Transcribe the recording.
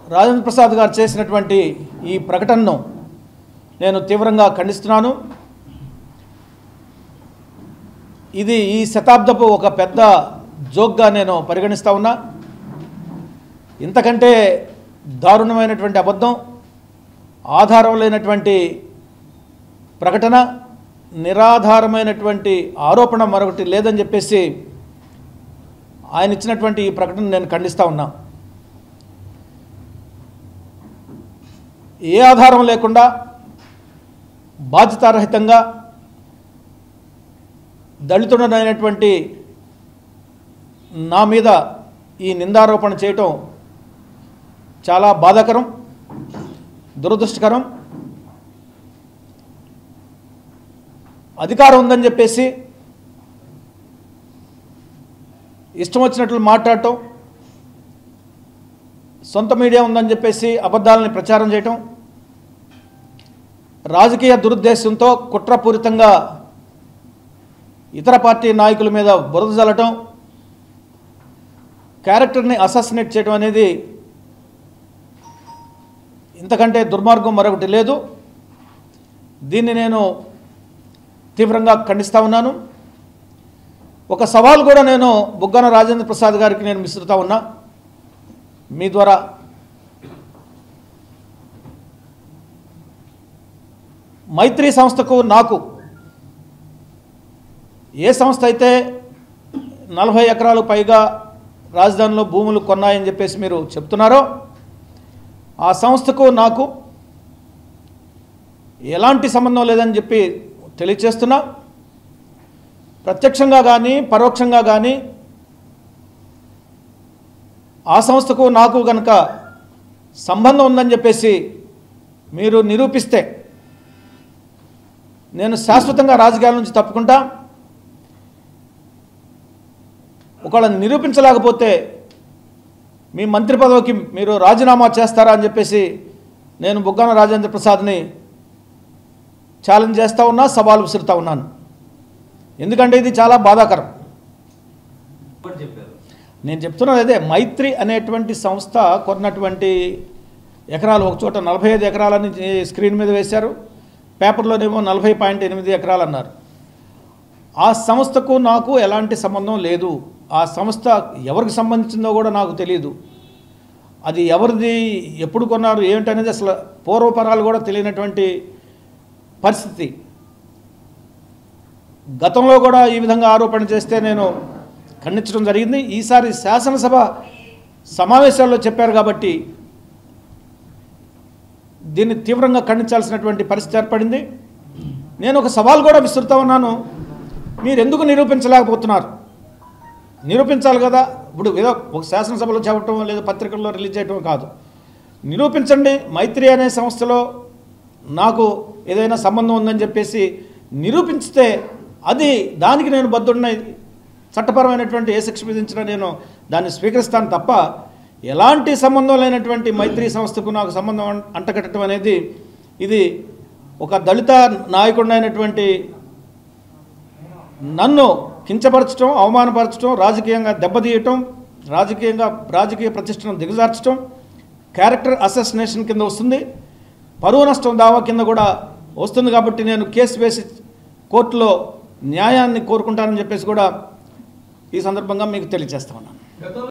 రాజేంద్ర ప్రసాద్ గారు చేసినటువంటి ఈ ప్రకటనను నేను తీవ్రంగా ఖండిస్తున్నాను ఇది ఈ శతాబ్దపు ఒక పెద్ద జోక్గా నేను పరిగణిస్తా ఉన్నా ఇంతకంటే దారుణమైనటువంటి అబద్ధం ఆధారం లేనటువంటి ప్రకటన నిరాధారమైనటువంటి ఆరోపణ మరొకటి లేదని చెప్పేసి ఆయన ఇచ్చినటువంటి ఈ ప్రకటన నేను ఖండిస్తూ ఉన్నా ఏ ఆధారం లేకుండా బాధ్యతారహితంగా దళితుడనైనటువంటి నా మీద ఈ నిందారోపణ చేయటం చాలా బాధాకరం దురదృష్టకరం అధికారం ఉందని చెప్పేసి ఇష్టం వచ్చినట్లు మాట్లాడటం సొంత మీడియా ఉందని చెప్పేసి అబద్ధాలని ప్రచారం చేయటం రాజకీయ దురుద్దేశంతో కుట్రపూరితంగా ఇతర పార్టీ నాయకుల మీద బురద జల్లటం క్యారెక్టర్ని అసాసినేట్ చేయడం అనేది ఇంతకంటే దుర్మార్గం మరొకటి లేదు దీన్ని నేను తీవ్రంగా ఖండిస్తా ఉన్నాను ఒక సవాల్ కూడా నేను బుగ్గన రాజేంద్ర ప్రసాద్ గారికి నేను విసురుతా ఉన్నా మీ ద్వారా మైత్రి సంస్థకు నాకు ఏ సంస్థ అయితే నలభై ఎకరాలు పైగా రాజధానిలో భూములు కొన్నాయని చెప్పేసి మీరు చెప్తున్నారో ఆ సంస్థకు నాకు ఎలాంటి సంబంధం లేదని చెప్పి తెలియచేస్తున్నా ప్రత్యక్షంగా కానీ పరోక్షంగా కానీ ఆ సంస్థకు నాకు గనక సంబంధం ఉందని చెప్పేసి మీరు నిరూపిస్తే నేను శాశ్వతంగా రాజకీయాల నుంచి తప్పుకుంటా ఒకవేళ నిరూపించలేకపోతే మీ మంత్రి పదవికి మీరు రాజీనామా చేస్తారా అని చెప్పేసి నేను బుగ్గాన రాజేంద్ర ప్రసాద్ని ఛాలెంజ్ చేస్తూ ఉన్నా సవాల్ విసురుతా ఉన్నాను ఎందుకంటే ఇది చాలా బాధాకరం ఒకటి చెప్పారు నేను చెప్తున్నది అదే మైత్రి అనేటువంటి సంస్థ కొన్నటువంటి ఎకరాలు ఒక చోట నలభై ఐదు ఎకరాలని స్క్రీన్ మీద వేశారు పేపర్లోనేమో నలభై పాయింట్ ఎనిమిది ఎకరాలు అన్నారు ఆ సంస్థకు నాకు ఎలాంటి సంబంధం లేదు ఆ సంస్థ ఎవరికి సంబంధించిందో కూడా నాకు తెలియదు అది ఎవరిది ఎప్పుడు కొన్నారు ఏమిటనేది అసలు పూర్వపరాలు కూడా తెలియనటువంటి పరిస్థితి గతంలో కూడా ఈ విధంగా ఆరోపణ చేస్తే నేను ఖండించడం జరిగింది ఈసారి శాసనసభ సమావేశాల్లో చెప్పారు కాబట్టి దీన్ని తీవ్రంగా ఖండించాల్సినటువంటి పరిస్థితి ఏర్పడింది నేను ఒక సవాల్ కూడా విసురుతా ఉన్నాను మీరు ఎందుకు నిరూపించలేకపోతున్నారు నిరూపించాలి కదా ఇప్పుడు ఏదో ఒక శాసనసభలో చెప్పటం లేదా పత్రికల్లో రిలీజ్ చేయటం కాదు నిరూపించండి మైత్రి అనే సంస్థలో నాకు ఏదైనా సంబంధం ఉందని చెప్పేసి నిరూపించితే అది దానికి నేను బద్దుడిన చట్టపరమైనటువంటి ఏ శిక్ష విధించినా నేను దాన్ని స్వీకరిస్తాను తప్ప ఎలాంటి సంబంధం లేనటువంటి మైత్రి సంస్థకు నాకు సంబంధం అం- అంటగట్టడం అనేది ఇది ఒక దళిత నాయకుడినైనటువంటి నన్ను కించపరచడం అవమానపరచడం రాజకీయంగా దెబ్బతీయటం రాజకీయంగా రాజకీయ ప్రతిష్టను దిగజార్చడం క్యారెక్టర్ అసెసినేషన్ కింద వస్తుంది పరువు నష్టం దావా కింద కూడా వస్తుంది కాబట్టి నేను కేసు వేసి కోర్టులో న్యాయాన్ని కోరుకుంటానని చెప్పేసి కూడా ఈ సందర్భంగా మీకు తెలియజేస్తా ఉన్నాను గతంలో